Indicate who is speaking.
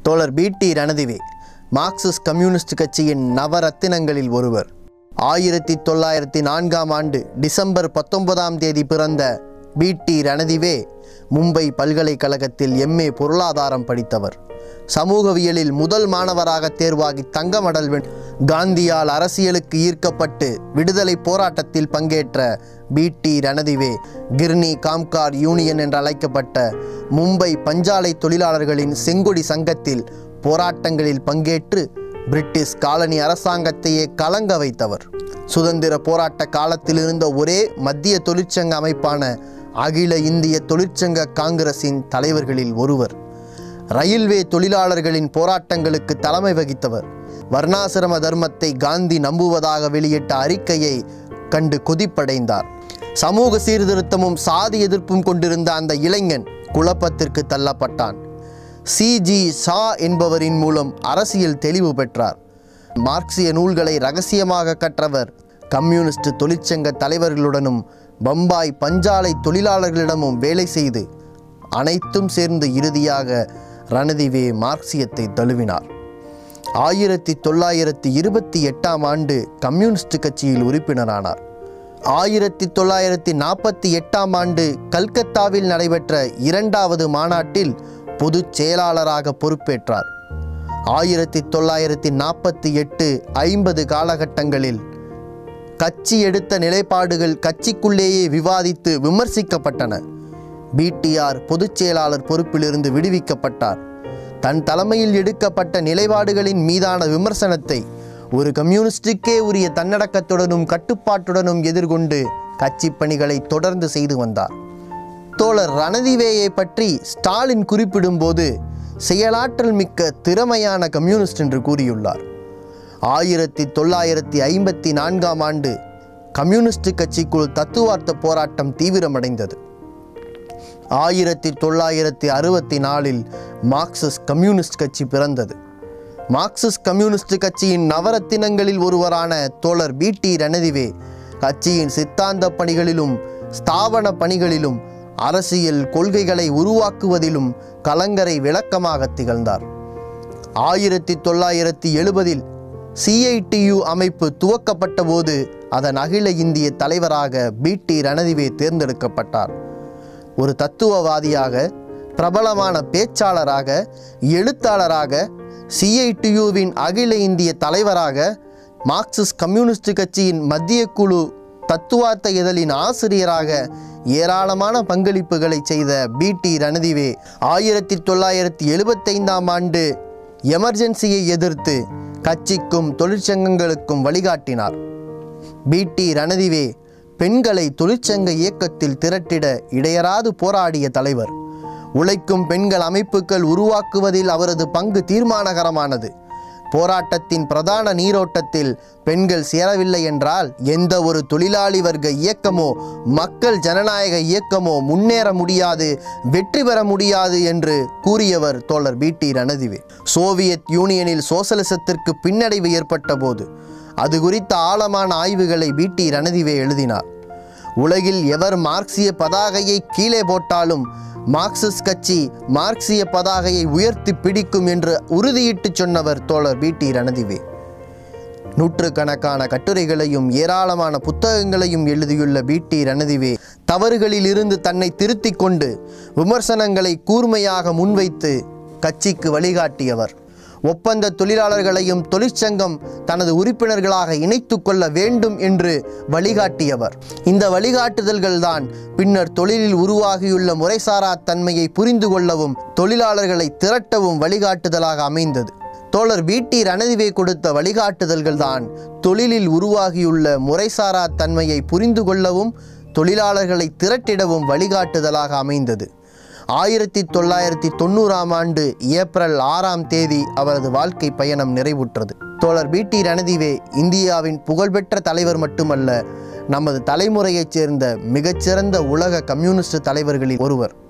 Speaker 1: தோழர் பிடி ரணதிவே Marxist communist கட்சியின் நவரத்தினங்களில் ஒருவர் ஆயிரத்தி தொள்ளாயிரத்தி நான்காம் ஆண்டு டிசம்பர் பத்தொன்பதாம் தேதி பிறந்த பிடி ரணதிவே மும்பை பல்கலைக்கழகத்தில் எம்ஏ பொருளாதாரம் படித்தவர் சமூகவியலில் முதல் மாணவராக தேர்வாகி தங்க மடல் வென் காந்தியால் அரசியலுக்கு ஈர்க்கப்பட்டு விடுதலை போராட்டத்தில் பங்கேற்ற பிடி ரணதிவே கிர்னி காம்கார் யூனியன் என்று அழைக்கப்பட்ட மும்பை பஞ்சாலை தொழிலாளர்களின் செங்கொடி சங்கத்தில் போராட்டங்களில் பங்கேற்று பிரிட்டிஷ் காலனி அரசாங்கத்தையே கலங்க வைத்தவர் சுதந்திர போராட்ட காலத்தில் இருந்த ஒரே மத்திய தொழிற்சங்க அமைப்பான அகில இந்திய தொழிற்சங்க காங்கிரசின் தலைவர்களில் ஒருவர் ரயில்வே தொழிலாளர்களின் போராட்டங்களுக்கு தலைமை வகித்தவர் வர்ணாசிரம தர்மத்தை காந்தி நம்புவதாக வெளியிட்ட அறிக்கையை கண்டு கொதிப்படைந்தார் சமூக சீர்திருத்தமும் சாதி எதிர்ப்பும் கொண்டிருந்த அந்த இளைஞன் குழப்பத்திற்கு தள்ளப்பட்டான் சிஜி ஷா என்பவரின் மூலம் அரசியல் தெளிவு பெற்றார் மார்க்சிய நூல்களை ரகசியமாக கற்றவர் கம்யூனிஸ்ட் தொழிற்சங்க தலைவர்களுடனும் பம்பாய் பஞ்சாலை தொழிலாளர்களிடமும் வேலை செய்து அனைத்தும் சேர்ந்து இறுதியாக ரணதிவே மார்க்சியத்தை தழுவினார் ஆயிரத்தி தொள்ளாயிரத்தி இருபத்தி எட்டாம் ஆண்டு கம்யூனிஸ்ட் கட்சியில் உறுப்பினரானார் ஆயிரத்தி தொள்ளாயிரத்தி நாற்பத்தி எட்டாம் ஆண்டு கல்கத்தாவில் நடைபெற்ற இரண்டாவது மாநாட்டில் பொதுச் செயலாளராக பொறுப்பேற்றார் ஆயிரத்தி தொள்ளாயிரத்தி நாற்பத்தி எட்டு ஐம்பது காலகட்டங்களில் கட்சி எடுத்த நிலைப்பாடுகள் கட்சிக்குள்ளேயே விவாதித்து விமர்சிக்கப்பட்டன பிடிஆர் பொதுச் செயலாளர் பொறுப்பிலிருந்து விடுவிக்கப்பட்டார் தன் தலைமையில் எடுக்கப்பட்ட நிலைப்பாடுகளின் மீதான விமர்சனத்தை ஒரு கம்யூனிஸ்டுக்கே உரிய தன்னடக்கத்துடனும் கட்டுப்பாட்டுடனும் எதிர்கொண்டு கட்சி பணிகளை தொடர்ந்து செய்து வந்தார் தோழர் ரணதிவேயை பற்றி ஸ்டாலின் குறிப்பிடும்போது செயலாற்றல் மிக்க திறமையான கம்யூனிஸ்ட் என்று கூறியுள்ளார் ஆயிரத்தி தொள்ளாயிரத்தி ஐம்பத்தி நான்காம் ஆண்டு கம்யூனிஸ்ட் கட்சிக்குள் தத்துவார்த்த போராட்டம் தீவிரமடைந்தது ஆயிரத்தி தொள்ளாயிரத்தி அறுபத்தி நாலில் மார்க்சிஸ்ட் கம்யூனிஸ்ட் கட்சி பிறந்தது மார்க்சிஸ்ட் கம்யூனிஸ்ட் கட்சியின் நவரத்தினங்களில் ஒருவரான தோழர் பிடி ரணதிவே கட்சியின் சித்தாந்த பணிகளிலும் ஸ்தாபன பணிகளிலும் அரசியல் கொள்கைகளை உருவாக்குவதிலும் கலங்கரை விளக்கமாக திகழ்ந்தார் ஆயிரத்தி தொள்ளாயிரத்தி எழுபதில் சிஐடியு அமைப்பு துவக்கப்பட்ட போது அதன் அகில இந்திய தலைவராக பிடி ரணதிவே தேர்ந்தெடுக்கப்பட்டார் ஒரு தத்துவவாதியாக பிரபலமான பேச்சாளராக எழுத்தாளராக சிஐடியுவின் அகில இந்திய தலைவராக மார்க்சிஸ்ட் கம்யூனிஸ்ட் கட்சியின் மத்திய குழு தத்துவார்த்த இதழின் ஆசிரியராக ஏராளமான பங்களிப்புகளை செய்த பிடி ரணதிவே ஆயிரத்தி தொள்ளாயிரத்தி எழுபத்தைந்தாம் ஆண்டு எமர்ஜென்சியை எதிர்த்து கட்சிக்கும் தொழிற்சங்கங்களுக்கும் வழிகாட்டினார் பிடி ரணதிவே பெண்களை தொழிற்சங்க இயக்கத்தில் திரட்டிட இடையராது போராடிய தலைவர் உழைக்கும் பெண்கள் அமைப்புகள் உருவாக்குவதில் அவரது பங்கு தீர்மானகரமானது போராட்டத்தின் பிரதான நீரோட்டத்தில் பெண்கள் சேரவில்லை என்றால் எந்த ஒரு தொழிலாளி வர்க்க இயக்கமோ மக்கள் ஜனநாயக இயக்கமோ முன்னேற முடியாது வெற்றி பெற முடியாது என்று கூறியவர் தோழர் பிடி ரணதிவே சோவியத் யூனியனில் சோசலிசத்திற்கு பின்னடைவு ஏற்பட்ட போது அது குறித்த ஆழமான ஆய்வுகளை பிடி ரணதிவே எழுதினார் உலகில் எவர் மார்க்சிய பதாகையை கீழே போட்டாலும் மார்க்சிஸ்ட் கட்சி மார்க்சிய பதாகையை உயர்த்தி பிடிக்கும் என்று உறுதியிட்டு சொன்னவர் தோழர் பிடி ரணதிவே நூற்றுக்கணக்கான கட்டுரைகளையும் ஏராளமான புத்தகங்களையும் எழுதியுள்ள பிடி ரணதிவே தவறுகளில் இருந்து தன்னை திருத்திக் கொண்டு விமர்சனங்களை கூர்மையாக முன்வைத்து கட்சிக்கு வழிகாட்டியவர் ஒப்பந்த தொழிலாளர்களையும் தொழிற்சங்கம் தனது உறுப்பினர்களாக இணைத்து கொள்ள வேண்டும் என்று வழிகாட்டியவர் இந்த வழிகாட்டுதல்கள்தான் பின்னர் தொழிலில் உருவாகியுள்ள முறைசாரா தன்மையை புரிந்து கொள்ளவும் தொழிலாளர்களை திரட்டவும் வழிகாட்டுதலாக அமைந்தது தோழர் பிடி ரணதிவே கொடுத்த வழிகாட்டுதல்கள் தான் தொழிலில் உருவாகியுள்ள முறைசாரா தன்மையை புரிந்து கொள்ளவும் தொழிலாளர்களை திரட்டிடவும் வழிகாட்டுதலாக அமைந்தது ஆயிரத்தி தொள்ளாயிரத்தி தொண்ணூறாம் ஆண்டு ஏப்ரல் ஆறாம் தேதி அவரது வாழ்க்கை பயணம் நிறைவுற்றது தோழர் பிடி ரணதிவே இந்தியாவின் புகழ்பெற்ற தலைவர் மட்டுமல்ல நமது தலைமுறையைச் சேர்ந்த மிகச்சிறந்த உலக கம்யூனிஸ்ட் தலைவர்களில் ஒருவர்